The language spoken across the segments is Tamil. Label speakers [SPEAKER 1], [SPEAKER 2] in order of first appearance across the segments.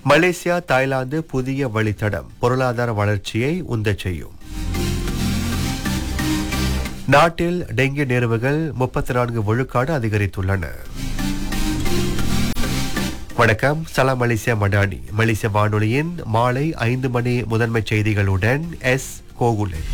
[SPEAKER 1] மலேசியா தாய்லாந்து புதிய வழித்தடம் பொருளாதார வளர்ச்சியை உந்தச் செய்யும் நாட்டில் டெங்கி நேர்வுகள் முப்பத்தி நான்கு விழுக்காடு அதிகரித்துள்ளன வணக்கம் சலாம் மலேசியா மடானி மலேசிய வானொலியின் மாலை ஐந்து மணி முதன்மை செய்திகளுடன் எஸ் கோகுலன்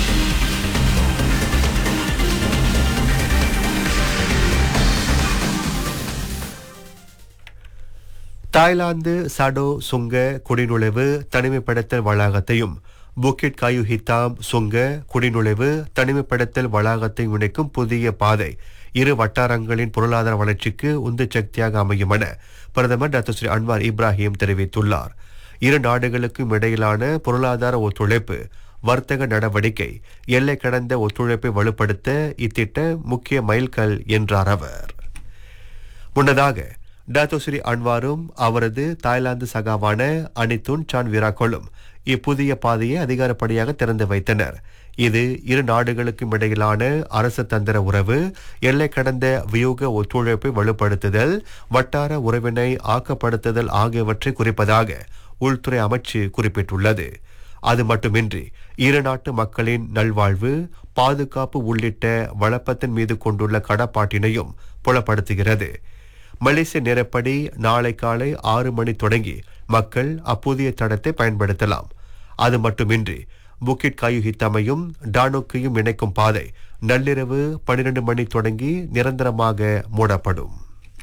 [SPEAKER 1] தாய்லாந்து சடோ சுங்க குடிநுழைவு தனிமைப்படுத்தல் வளாகத்தையும் புக்கிட் காயு ஹித்தாம் சுங்க குடிநுழைவு தனிமைப்படுத்தல் வளாகத்தை இணைக்கும் புதிய பாதை இரு வட்டாரங்களின் பொருளாதார வளர்ச்சிக்கு உந்து சக்தியாக அமையும் என பிரதமர் டாக்டர் ஸ்ரீ அன்வார் இப்ராஹிம் தெரிவித்துள்ளார் இரு நாடுகளுக்கும் இடையிலான பொருளாதார ஒத்துழைப்பு வர்த்தக நடவடிக்கை எல்லை கடந்த ஒத்துழைப்பை வலுப்படுத்த இத்திட்டம் முக்கிய மைல்கல் என்றார் அவர் முன்னதாக டாத்தோஸ்ரீ அன்வாரும் அவரது தாய்லாந்து சகாவான அனித்துன் சான் விராக்கோலும் இப்புதிய பாதையை அதிகாரப்படியாக திறந்து வைத்தனர் இது இரு நாடுகளுக்கும் இடையிலான அரசு தந்திர உறவு எல்லை கடந்த வியூக ஒத்துழைப்பை வலுப்படுத்துதல் வட்டார உறவினை ஆக்கப்படுத்துதல் ஆகியவற்றை குறிப்பதாக உள்துறை அமைச்சு குறிப்பிட்டுள்ளது அது மட்டுமின்றி இரு நாட்டு மக்களின் நல்வாழ்வு பாதுகாப்பு உள்ளிட்ட வளப்பத்தின் மீது கொண்டுள்ள கடப்பாட்டினையும் புலப்படுத்துகிறது மலேசிய நேரப்படி நாளை காலை ஆறு மணி தொடங்கி மக்கள் அப்புதிய தடத்தை பயன்படுத்தலாம் அது மட்டுமின்றி புக்கிட் காயுஹித்தமையும் டானோக்கையும் இணைக்கும் பாதை நள்ளிரவு பனிரெண்டு மணி தொடங்கி நிரந்தரமாக மூடப்படும்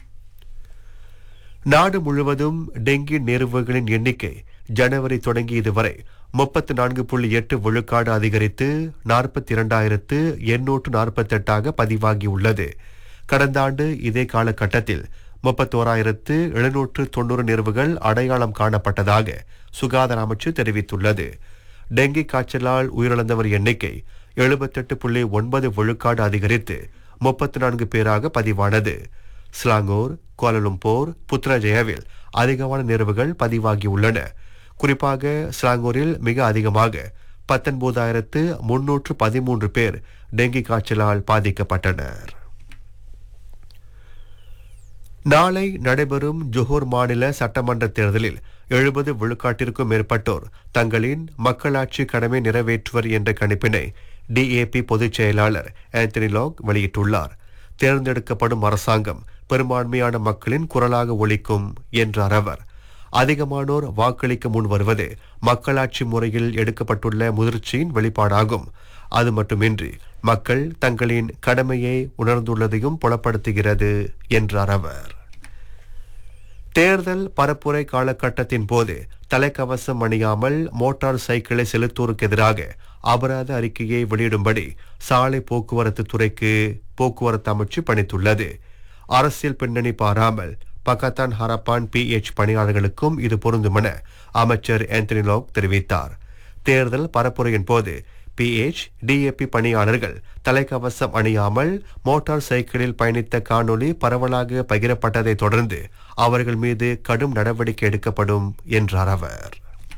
[SPEAKER 1] நாடு முழுவதும் டெங்கி நேர்வுகளின் எண்ணிக்கை ஜனவரி தொடங்கி இதுவரை முப்பத்தி நான்கு புள்ளி எட்டு விழுக்காடு அதிகரித்து நாற்பத்தி இரண்டாயிரத்து எண்ணூற்று நாற்பத்தெட்டாக பதிவாகியுள்ளது கடந்த ஆண்டு இதே காலகட்டத்தில் முப்பத்தோராயிரத்து எழுநூற்று தொண்ணூறு நேர்வுகள் அடையாளம் காணப்பட்டதாக சுகாதார அமைச்சு தெரிவித்துள்ளது டெங்கி காய்ச்சலால் உயிரிழந்தவர் எண்ணிக்கை எழுபத்தெட்டு புள்ளி ஒன்பது விழுக்காடு அதிகரித்து முப்பத்தி நான்கு பேராக பதிவானது ஸ்லாங்கூர் கோலலும்போர் புத்ரஜயாவில் அதிகமான நேர்வுகள் பதிவாகியுள்ளன குறிப்பாக ஸ்லாங்கூரில் மிக அதிகமாக பத்தொன்பதாயிரத்து முன்னூற்று பதிமூன்று பேர் டெங்கி காய்ச்சலால் பாதிக்கப்பட்டனர் நாளை நடைபெறும் ஜொஹோர் மாநில சட்டமன்ற தேர்தலில் எழுபது விழுக்காட்டிற்கும் மேற்பட்டோர் தங்களின் மக்களாட்சி கடமை நிறைவேற்றுவர் என்ற கணிப்பினை டிஏபி பொதுச் செயலாளர் ஆந்தனி லாக் வெளியிட்டுள்ளார் தேர்ந்தெடுக்கப்படும் அரசாங்கம் பெரும்பான்மையான மக்களின் குரலாக ஒலிக்கும் என்றார் அவர் அதிகமானோர் வாக்களிக்க முன் வருவது மக்களாட்சி முறையில் எடுக்கப்பட்டுள்ள முதிர்ச்சியின் வெளிப்பாடாகும் அது மட்டுமின்றி மக்கள் தங்களின் கடமையை உணர்ந்துள்ளதையும் புலப்படுத்துகிறது என்றார் அவர் தேர்தல் பரப்புரை காலகட்டத்தின் போது தலைக்கவசம் அணியாமல் மோட்டார் சைக்கிளை செலுத்துவோருக்கு எதிராக அபராத அறிக்கையை வெளியிடும்படி சாலை போக்குவரத்து துறைக்கு போக்குவரத்து அமைச்சு பணித்துள்ளது அரசியல் பின்னணி பாராமல் பகத்தான் ஹரப்பான் பிஎச் பணியாளர்களுக்கும் இது பொருந்தும் என அமைச்சர் ஆந்தனி லாக் தெரிவித்தார் தேர்தல் பரப்புரையின் போது பிஎச் டிஏபி பணியாளர்கள் தலைக்கவசம் அணியாமல் மோட்டார் சைக்கிளில் பயணித்த காணொளி பரவலாக பகிரப்பட்டதை தொடர்ந்து அவர்கள் மீது கடும் நடவடிக்கை எடுக்கப்படும் என்றார் அவர்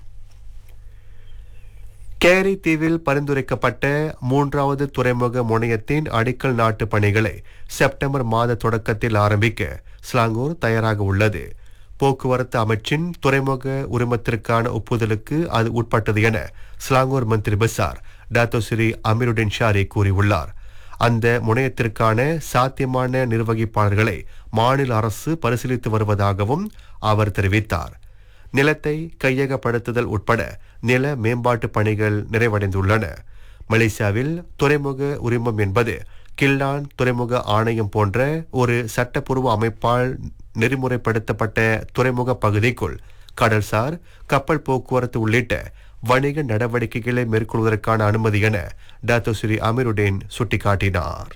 [SPEAKER 1] கேரி தீவில் பரிந்துரைக்கப்பட்ட மூன்றாவது துறைமுக முனையத்தின் அடிக்கல் நாட்டு பணிகளை செப்டம்பர் மாத தொடக்கத்தில் ஆரம்பிக்க ஸ்லாங்கூர் தயாராக உள்ளது போக்குவரத்து அமைச்சின் துறைமுக உரிமத்திற்கான ஒப்புதலுக்கு அது உட்பட்டது என ஸ்லாங்கூர் மந்திரி பசார் டாத்தோ ஸ்ரீ அமீருடின் ஷாரி கூறியுள்ளார் அந்த முனையத்திற்கான சாத்தியமான நிர்வகிப்பாளர்களை மாநில அரசு பரிசீலித்து வருவதாகவும் அவர் தெரிவித்தார் நிலத்தை கையகப்படுத்துதல் உட்பட நில மேம்பாட்டு பணிகள் நிறைவடைந்துள்ளன மலேசியாவில் துறைமுக உரிமம் என்பது கில்லான் துறைமுக ஆணையம் போன்ற ஒரு சட்டப்பூர்வ அமைப்பால் நெறிமுறைப்படுத்தப்பட்ட துறைமுக பகுதிக்குள் கடல்சார் கப்பல் போக்குவரத்து உள்ளிட்ட வணிக நடவடிக்கைகளை மேற்கொள்வதற்கான அனுமதி என டாத்தோ ஸ்ரீ அமீருடேன் சுட்டிக்காட்டினார்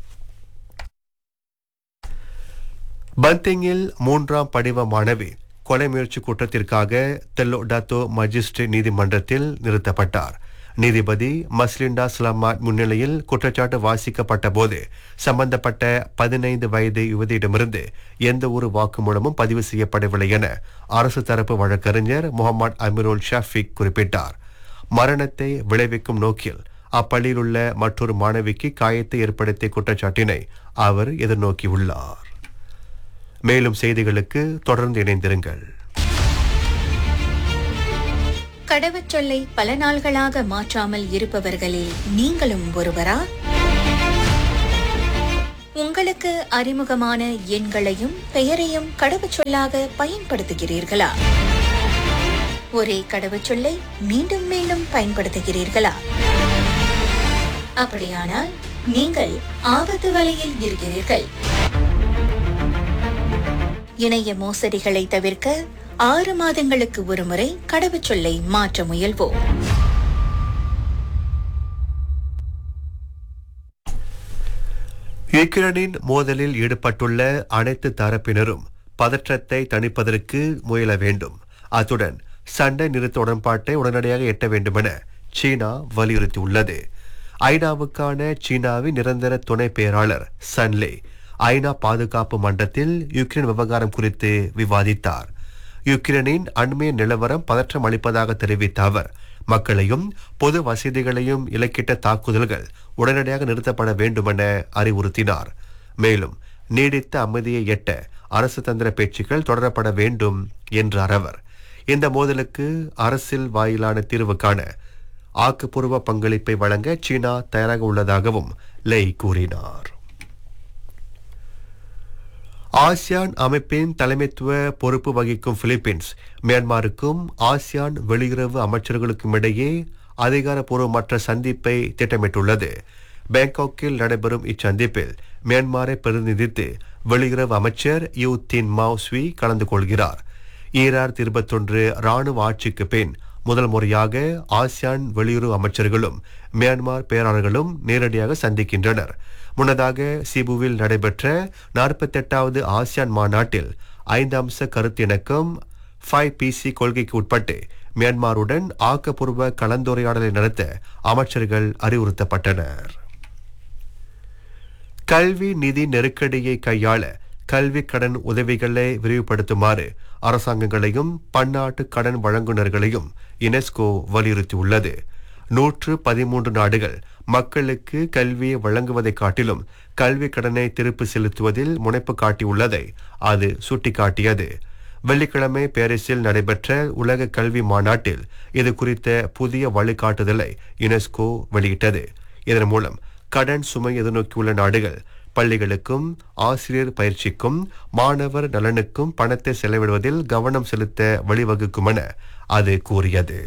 [SPEAKER 1] பந்திங்கில் மூன்றாம் படிவ மாணவி கொலை முயற்சி குற்றத்திற்காக தெல்லோ டாத்தோ மஜிஸ்ட்ரேட் நீதிமன்றத்தில் நிறுத்தப்பட்டார் நீதிபதி மஸ்லிண்டா ஸ்லமாட் முன்னிலையில் குற்றச்சாட்டு வாசிக்கப்பட்ட போது சம்பந்தப்பட்ட பதினைந்து வயது யுவதியிடமிருந்து எந்த ஒரு வாக்குமூலமும் பதிவு செய்யப்படவில்லை என அரசு தரப்பு வழக்கறிஞர் முகமது அமீருல் ஷாஃபிக் குறிப்பிட்டார் மரணத்தை விளைவிக்கும் நோக்கில் அப்பள்ளியில் உள்ள மற்றொரு மாணவிக்கு காயத்தை ஏற்படுத்திய குற்றச்சாட்டினை அவர் எதிர்நோக்கியுள்ளார் மேலும் செய்திகளுக்கு தொடர்ந்து இணைந்திருங்கள்
[SPEAKER 2] கடவுச்சொல்லை பல நாள்களாக மாற்றாமல் இருப்பவர்களில் நீங்களும் ஒருவரா உங்களுக்கு அறிமுகமான எண்களையும் பெயரையும் கடவுச்சொல்லாக பயன்படுத்துகிறீர்களா ஒரே கடவுச்சொல்லை மீண்டும் மீண்டும் பயன்படுத்துகிறீர்களா அப்படியானால் நீங்கள் ஆபத்து வலையில் இருக்கிறீர்கள் இணைய மோசடிகளை தவிர்க்க ஆறு மாதங்களுக்கு ஒருமுறை கடவுச்சொல்லை மாற்ற முயல்வோம்
[SPEAKER 1] யுக்ரைனின் மோதலில் ஈடுபட்டுள்ள அனைத்து தரப்பினரும் பதற்றத்தை தணிப்பதற்கு முயல வேண்டும் அத்துடன் சண்டை நிறுத்த உடன்பாட்டை உடனடியாக எட்ட வேண்டுமென சீனா வலியுறுத்தியுள்ளது ஐநாவுக்கான சீனாவின் நிரந்தர துணை பேராளர் சன்லே ஐநா பாதுகாப்பு மன்றத்தில் யுக்ரைன் விவகாரம் குறித்து விவாதித்தார் யுக்ரைனின் அண்மைய நிலவரம் பதற்றம் அளிப்பதாக தெரிவித்த அவர் மக்களையும் பொது வசதிகளையும் இலக்கிட்ட தாக்குதல்கள் உடனடியாக நிறுத்தப்பட வேண்டுமென அறிவுறுத்தினார் மேலும் நீடித்த அமைதியை எட்ட அரசு தந்திர பேச்சுக்கள் தொடரப்பட வேண்டும் என்றார் அவர் இந்த மோதலுக்கு அரசியல் வாயிலான தீர்வு காண ஆக்கப்பூர்வ பங்களிப்பை வழங்க சீனா தயாராக உள்ளதாகவும் லெய் கூறினார் ஆசியான் அமைப்பின் தலைமைத்துவ பொறுப்பு வகிக்கும் பிலிப்பீன்ஸ் மியான்மருக்கும் ஆசியான் வெளியுறவு அமைச்சர்களுக்கும் இடையே அதிகாரப்பூர்வமற்ற சந்திப்பை திட்டமிட்டுள்ளது பேங்காக்கில் நடைபெறும் இச்சந்திப்பில் மியான்மரை பிரதிநிதித்து வெளியுறவு அமைச்சர் யூ தின் மாவ்ஸ்வி கலந்து கொள்கிறார் ஈராயிரத்தி இருபத்தொன்று ராணுவ ஆட்சிக்கு பின் முதல் முறையாக ஆசியான் வெளியுறவு அமைச்சர்களும் மியான்மர் பேராளர்களும் நேரடியாக சந்திக்கின்றனர் முன்னதாக சிபுவில் நடைபெற்ற நாற்பத்தெட்டாவது ஆசியான் மாநாட்டில் ஐந்து அம்ச கருத்திணக்கம் ஃபைவ் பிசி கொள்கைக்கு உட்பட்டு மியான்மருடன் ஆக்கப்பூர்வ கலந்துரையாடலை நடத்த அமைச்சர்கள் அறிவுறுத்தப்பட்டனர் கல்வி நிதி நெருக்கடியை கையாள கல்வி கடன் உதவிகளை விரிவுபடுத்துமாறு அரசாங்கங்களையும் பன்னாட்டு கடன் வழங்குனர்களையும் யுனெஸ்கோ வலியுறுத்தியுள்ளது நூற்று பதிமூன்று நாடுகள் மக்களுக்கு கல்வியை வழங்குவதைக் காட்டிலும் கல்வி கடனை திருப்பி செலுத்துவதில் முனைப்பு காட்டியுள்ளதை அது சுட்டிக்காட்டியது வெள்ளிக்கிழமை பாரிஸில் நடைபெற்ற உலக கல்வி மாநாட்டில் இது குறித்த புதிய வழிகாட்டுதலை யுனெஸ்கோ வெளியிட்டது இதன் மூலம் கடன் சுமை எதிர்நோக்கியுள்ள நாடுகள் பள்ளிகளுக்கும் ஆசிரியர் பயிற்சிக்கும் மாணவர் நலனுக்கும் பணத்தை செலவிடுவதில் கவனம் செலுத்த வழிவகுக்கும் என அது கூறியது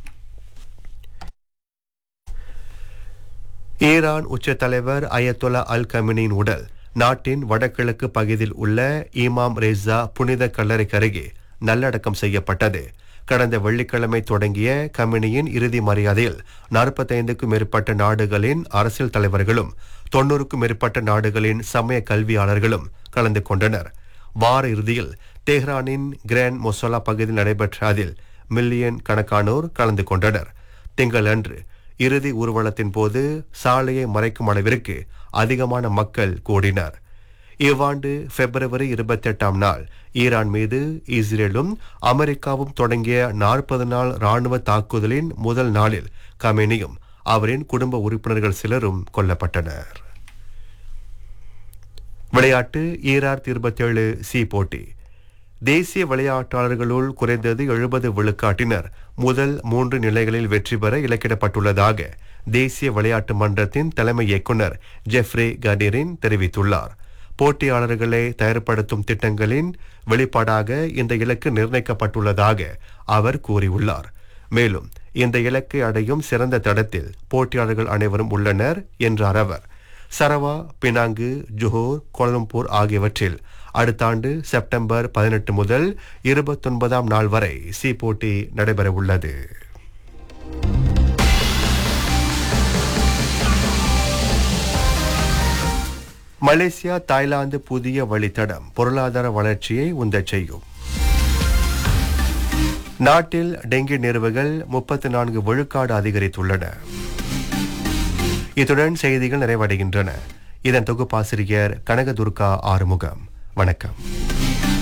[SPEAKER 1] ஈரான் உச்ச தலைவர் அயத்தொலா அல் கமினியின் உடல் நாட்டின் வடகிழக்கு பகுதியில் உள்ள இமாம் ரேசா புனித கல்லறைக்கு அருகே நல்லடக்கம் செய்யப்பட்டது கடந்த வெள்ளிக்கிழமை தொடங்கிய கமினியின் இறுதி மரியாதையில் நாற்பத்தைந்துக்கும் மேற்பட்ட நாடுகளின் அரசியல் தலைவர்களும் தொன்னூறுக்கும் மேற்பட்ட நாடுகளின் சமய கல்வியாளர்களும் கலந்து கொண்டனர் வார இறுதியில் தெஹ்ரானின் கிராண்ட் மொசோலா பகுதியில் நடைபெற்ற அதில் மில்லியன் கணக்கானோர் கலந்து கொண்டனர் திங்களன்று இறுதி ஊர்வலத்தின் போது சாலையை மறைக்கும் அளவிற்கு அதிகமான மக்கள் கூடினர் இவ்வாண்டு பிப்ரவரி இருபத்தெட்டாம் நாள் ஈரான் மீது இஸ்ரேலும் அமெரிக்காவும் தொடங்கிய நாற்பது நாள் ராணுவ தாக்குதலின் முதல் நாளில் கமேனியும் அவரின் குடும்ப உறுப்பினர்கள் சிலரும் கொல்லப்பட்டனர் விளையாட்டு ஈராயிரத்தி இருபத்தேழு சி போட்டி தேசிய விளையாட்டாளர்களுள் குறைந்தது எழுபது விழுக்காட்டினர் முதல் மூன்று நிலைகளில் வெற்றி பெற இலக்கிடப்பட்டுள்ளதாக தேசிய விளையாட்டு மன்றத்தின் தலைமை இயக்குனர் ஜெஃப்ரே கடிரின் தெரிவித்துள்ளார் போட்டியாளர்களை தயார்படுத்தும் திட்டங்களின் வெளிப்பாடாக இந்த இலக்கு நிர்ணயிக்கப்பட்டுள்ளதாக அவர் கூறியுள்ளார் மேலும் இந்த இலக்கை அடையும் சிறந்த தடத்தில் போட்டியாளர்கள் அனைவரும் உள்ளனர் என்றார் அவர் சரவா பினாங்கு ஜோஹர் கோலம்பூர் ஆகியவற்றில் அடுத்த ஆண்டு செப்டம்பர் பதினெட்டு முதல் இருபத்தொன்பதாம் நாள் வரை சி போட்டி நடைபெறவுள்ளது மலேசியா தாய்லாந்து புதிய வழித்தடம் பொருளாதார வளர்ச்சியை உந்தச் செய்யும் நாட்டில் டெங்கி நிறுவுகள் முப்பத்தி நான்கு விழுக்காடு அதிகரித்துள்ளன இத்துடன் செய்திகள் நிறைவடைகின்றன இதன் தொகுப்பாசிரியர் கனகதுர்கா ஆறுமுகம் வணக்கம்